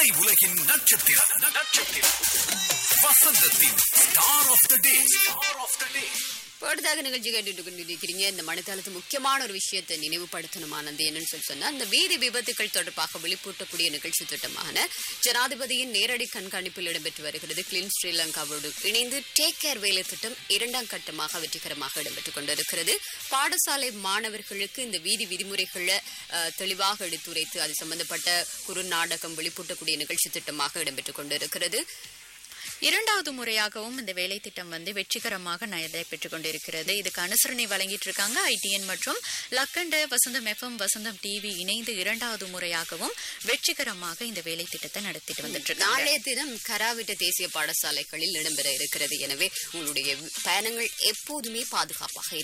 திரை உலகின் நட்சத்திரம் நட்சத்திரம் வசந்தத்தின் star of the day star of the day அடுத்தாக நிகழ்ச்சி கேட்டுட்டு கொண்டிருக்கிறீங்க இந்த மனதாளத்து முக்கியமான ஒரு விஷயத்தை நினைவுபடுத்தணுமானது என்னன்னு சொல்லி சொன்னா அந்த வீதி விபத்துகள் தொடர்பாக விழிப்பூட்டக்கூடிய நிகழ்ச்சி திட்டமான ஜனாதிபதியின் நேரடி கண்காணிப்பில் இடம்பெற்று வருகிறது கிளீன் ஸ்ரீலங்காவோடு இணைந்து டேக் கேர் வேலை திட்டம் இரண்டாம் கட்டமாக வெற்றிகரமாக இடம்பெற்றுக் கொண்டிருக்கிறது பாடசாலை மாணவர்களுக்கு இந்த வீதி விதிமுறைகளை அஹ், தெளிவாக எடுத்துரைத்து அது சம்பந்தப்பட்ட குறுநாடகம் விழிப்பூட்டக்கூடிய நிகழ்ச்சி திட்டமாக இடம்பெற்றுக் கொண்டிருக்கிறது இரண்டாவது முறையாகவும் இந்த வேலை திட்டம் வந்து வெற்றிகரமாக நடைபெற்றுக் கொண்டிருக்கிறது இதுக்கு அனுசரணை வழங்கிட்டு இருக்காங்க ஐடிஎன் மற்றும் லக்கண்ட வசந்தம் எஃப்எம் வசந்தம் டிவி இணைந்து இரண்டாவது முறையாகவும் வெற்றிகரமாக இந்த வேலை திட்டத்தை நடத்திட்டு வந்துட்டு இருக்காங்க நாளைய தினம் கராவிட்ட தேசிய பாடசாலைகளில் இடம்பெற இருக்கிறது எனவே உங்களுடைய பயணங்கள் எப்போதுமே பாதுகாப்பாக